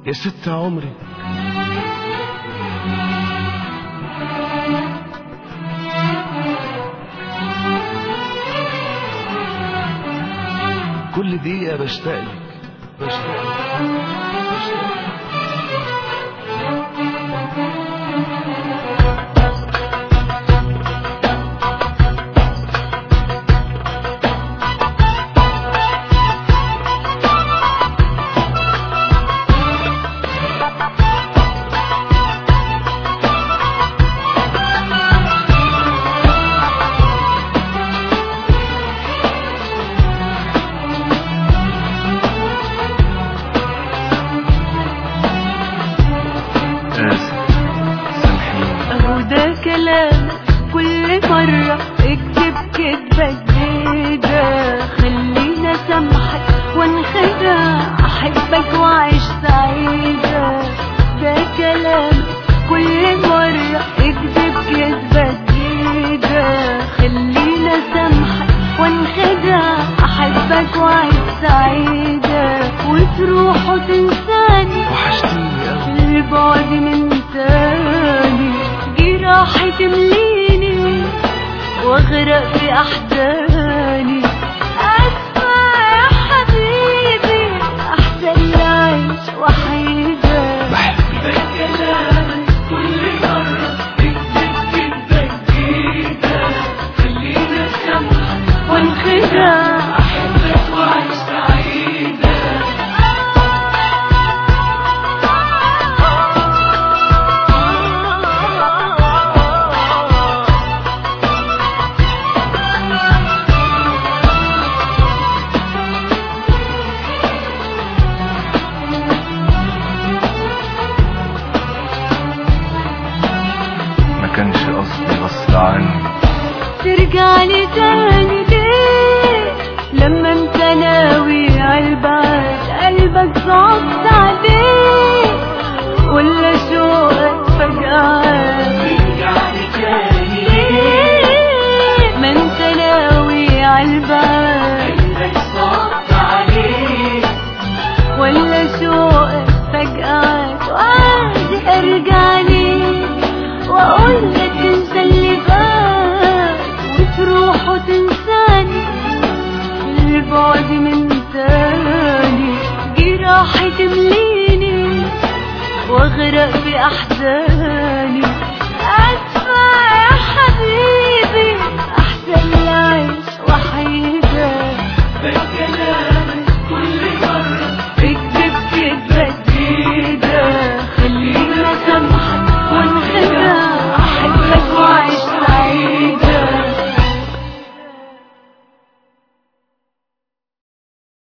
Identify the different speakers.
Speaker 1: يا ست عمري كل دقيقة بشتاق لك بشتاق لك بشتاق لك
Speaker 2: آسف سامحيني
Speaker 3: اهو ده كلام كل مرة اكتب كدبة جديدة خلينا سامحك وانخدع احبك واعيش سعيدة ده كلام كل مرة اكتب كدبة جديدة خلينا سامحك وانخدع احبك واعيش سعيدة وتروح وتنساني
Speaker 1: وحشتيني أوي
Speaker 3: البعد من تاني جراحي تمليني واغرق في احزاني اسمع يا حبيبي احسن لي اعيش وحيدة
Speaker 1: بحبك
Speaker 3: كلامك كل مرة تكتب كدبة جديدة خلينا نسامحك وانخدع احبك واعيش سعيدة
Speaker 2: ما كانش قصدي غصب عني
Speaker 3: ترجع لي تاني ليه لما انت ناوي عالبعد قلبك صعبت عليه ولا شوقك فجأة ترجع لي تاني ليه ما انت ناوي عالبعد قلبك صعبت عليه ولا شوقك فجأة وعادي ارجع لي واقول لك انسى اللي فات وتروح وتنساني البعد من تاني جراحي تمليني واغرق في احزاني